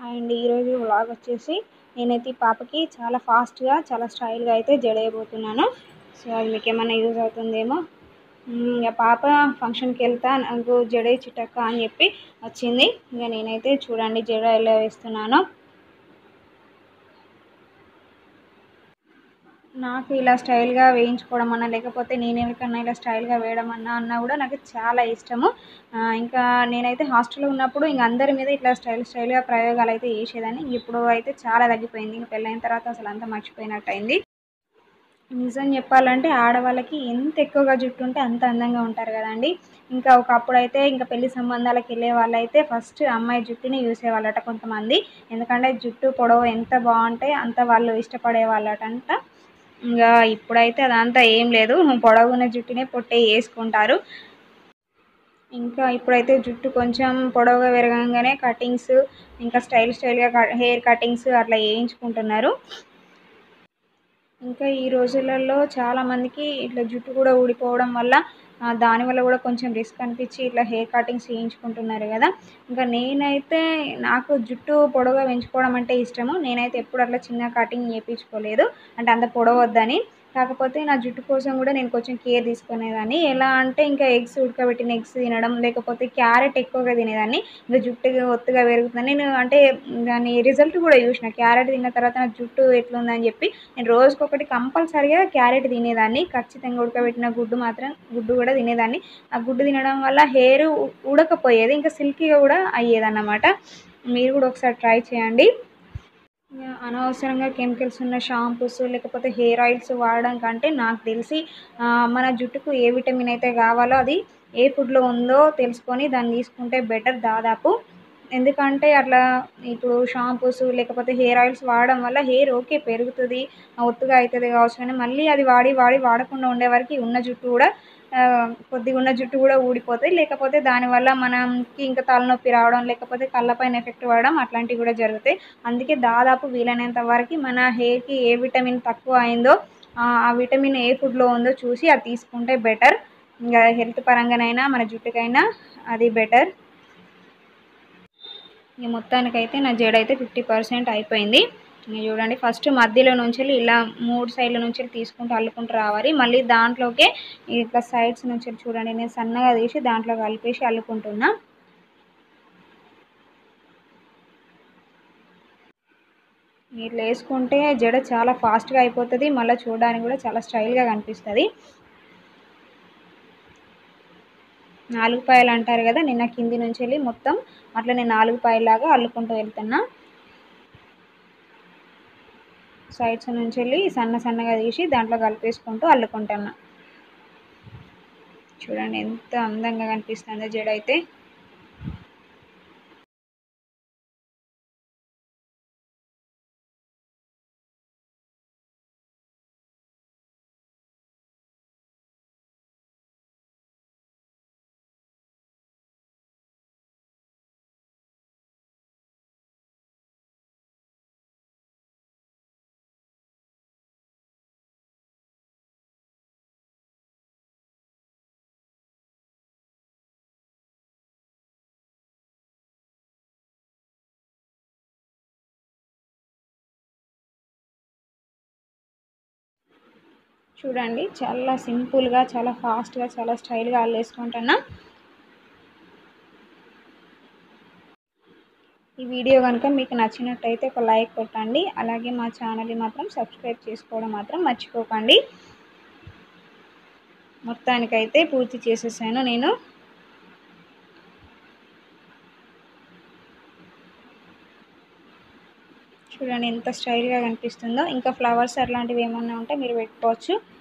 and ఈరోజు vlog వచ్చేసి నేనైతే ఈ పాపకి చాలా ఫాస్ట్గా చాలా స్టైల్గా అయితే జడ వేయబోతున్నాను సో అది మీకు ఏమైనా యూజ్ అవుతుందేమో మ్మ్, ఇక పాప ఫంక్షన్కి వెళ్తా నాకు జడ చిటక్క అని చెప్పి వచ్చింది ఇక నేనైతే చూడండి జడ ఎలా వేస్తున్నానో నాకు ఇలా స్టైల్గా వేయించుకోవడం అన్నా లేకపోతే నేను ఎవరికన్నా ఇలా స్టైల్గా వేయడం అన్నా అన్నా కూడా నాకు చాలా ఇష్టము ఆ, ఇంకా నేనైతే హాస్టల్లో ఉన్నప్పుడు ఇంక అందరి మీద ఇట్లా స్టైల్ స్టైల్గా ప్రయోగాలు అయితే చేసేదాన్ని ఇప్పుడు అయితే చాలా తగ్గిపోయింది ఇంక పెళ్ళైన తర్వాత అసలు అంతా మర్చిపోయినట్టు అయింది నిజం చెప్పాలంటే ఆడవాళ్ళకి ఎంత ఎక్కువగా జుట్టు ఉంటే అంత అందంగా ఉంటారు కదండి ఇంకా ఒకప్పుడు అయితే ఇంకా పెళ్లి సంబంధాలకు వెళ్ళే వాళ్ళైతే ఫస్ట్ అమ్మాయి జుట్టుని చూసేవాళ్ళట కొంతమంది ఎందుకంటే జుట్టు పొడవు ఎంత బాగుంటే అంత వాళ్ళు ఇష్టపడే వాళ్ళటంట ఇంకా ఇప్పుడైతే అదంతా ఏం లేదు పొడవున్న జుట్టునే పొట్టే వేసుకుంటారు ఇంకా ఇప్పుడైతే జుట్టు కొంచెం పొడవుగా పెరగంగానే కటింగ్స్ ఇంకా స్టైల్ స్టైల్గా హెయిర్ కటింగ్స్ అట్లా వేయించుకుంటున్నారు ఇంకా ఈ రోజులలో చాలా మందికి ఇట్లా జుట్టు కూడా ఊడిపోవడం వల్ల ఆ, దానివల్ల కూడా కొంచెం రిస్క్ అనిపించి ఇట్లా హెయిర్ కటింగ్స్ చేయించుకుంటున్నారు కదా ఇంకా నేనైతే నాకు జుట్టు పొడవుగా పెంచుకోవడం అంటే ఇష్టము నేనైతే ఎప్పుడు అట్లా చిన్న కటింగ్ చేయించుకోలేదు అంటే అంత పొడవద్దని కాకపోతే నా జుట్టు కోసం కూడా నేను కొంచెం కేర్ తీసుకునేదాన్ని ఎలా అంటే ఇంకా ఎగ్స్ ఉడకబెట్టిన ఎగ్స్ తినడం లేకపోతే క్యారెట్ ఎక్కువగా తినేదాన్ని ఇంకా జుట్టు ఒత్తుగా పెరుగుతుంది నేను అంటే దాని రిజల్ట్ కూడా చూసిన క్యారెట్ తిన్న తర్వాత నా జుట్టు ఎట్లుందని చెప్పి నేను రోజుకొకటి కంపల్సరీగా క్యారెట్ తినేదాన్ని ఖచ్చితంగా ఉడకబెట్టిన గుడ్డు మాత్రం గుడ్డు కూడా తినేదాన్ని ఆ గుడ్డు తినడం వల్ల హెయిర్ ఉడకపోయేది ఇంకా సిల్కీగా కూడా అయ్యేదన్నమాట మీరు కూడా ఒకసారి ట్రై చేయండి ఇక అనవసరంగా కెమికల్స్ ఉన్న షాంపూస్ లేకపోతే హెయిర్ ఆయిల్స్ వాడడం కంటే నాకు తెలిసి ఆ, మన జుట్టుకు ఏ విటమిన్ అయితే కావాలో అది ఏ ఫుడ్లో ఉందో తెలుసుకొని దాన్ని తీసుకుంటే బెటర్ దాదాపు ఎందుకంటే అట్లా ఇప్పుడు షాంపూస్ లేకపోతే హెయిర్ ఆయిల్స్ వాడడం వల్ల హెయిర్ ఓకే పెరుగుతుంది ఒత్తుగా అవుతుంది కావచ్చు కానీ మళ్ళీ అది వాడి వాడి వాడకుండా ఉండే వరకు ఉన్న జుట్టు కూడా ఆ, కొద్దిగా ఉన్న జుట్టు కూడా ఊడిపోతుంది లేకపోతే దానివల్ల మనకి ఇంకా తలనొప్పి రావడం లేకపోతే కళ్ళపైన ఎఫెక్ట్ పడడం అట్లాంటివి కూడా జరుగుతాయి అందుకే దాదాపు వీలైనంత వరకు మన హెయిర్కి ఏ విటమిన్ తక్కువ అయిందో ఆ ఆ విటమిన్ ఏ ఫుడ్లో ఉందో చూసి అది తీసుకుంటే బెటర్ ఇంకా హెల్త్ పరంగానైనా మన జుట్టుకైనా అది బెటర్ ఇక మొత్తానికైతే నా జడ అయితే ఫిఫ్టీ పర్సెంట్ అయిపోయింది ఇక చూడండి ఫస్ట్ మధ్యలో నుంచి ఇలా మూడు సైడ్ల నుంచి తీసుకుంటూ అల్లుకుంటూ రావాలి మళ్ళీ దాంట్లోకే ఇట్లా సైడ్స్ నుంచి చూడండి నేను సన్నగా తీసి దాంట్లో కలిపేసి అల్లుకుంటున్నా ఇట్లా వేసుకుంటే జడ చాలా ఫాస్ట్గా అయిపోతుంది మళ్ళీ చూడడానికి కూడా చాలా స్టైల్గా కనిపిస్తుంది నాలుగు పాయలు అంటారు కదా నిన్న కింది నుంచి వెళ్ళి మొత్తం అట్లా నేను నాలుగు పాయలాగా అల్లుకుంటూ వెళ్తున్నా సైడ్స్ నుంచి వెళ్ళి సన్న సన్నగా తీసి దాంట్లో కలిపేసుకుంటూ అల్లుకుంటున్నా చూడండి ఎంత అందంగా కనిపిస్తుందో జడ అయితే చూడండి చాలా సింపుల్గా చాలా ఫాస్ట్గా చాలా స్టైల్గా అల్లేసుకుంటున్నా ఈ వీడియో కనుక మీకు నచ్చినట్టయితే ఒక లైక్ కొట్టండి అలాగే మా ఛానల్ని మాత్రం సబ్స్క్రైబ్ చేసుకోవడం మాత్రం మర్చిపోకండి మొత్తానికైతే పూర్తి చేసేసాను నేను చూడండి ఎంత స్టైల్గా కనిపిస్తుందో ఇంకా ఫ్లవర్స్ అట్లాంటివి ఏమన్నా ఉంటే మీరు పెట్టుకోవచ్చు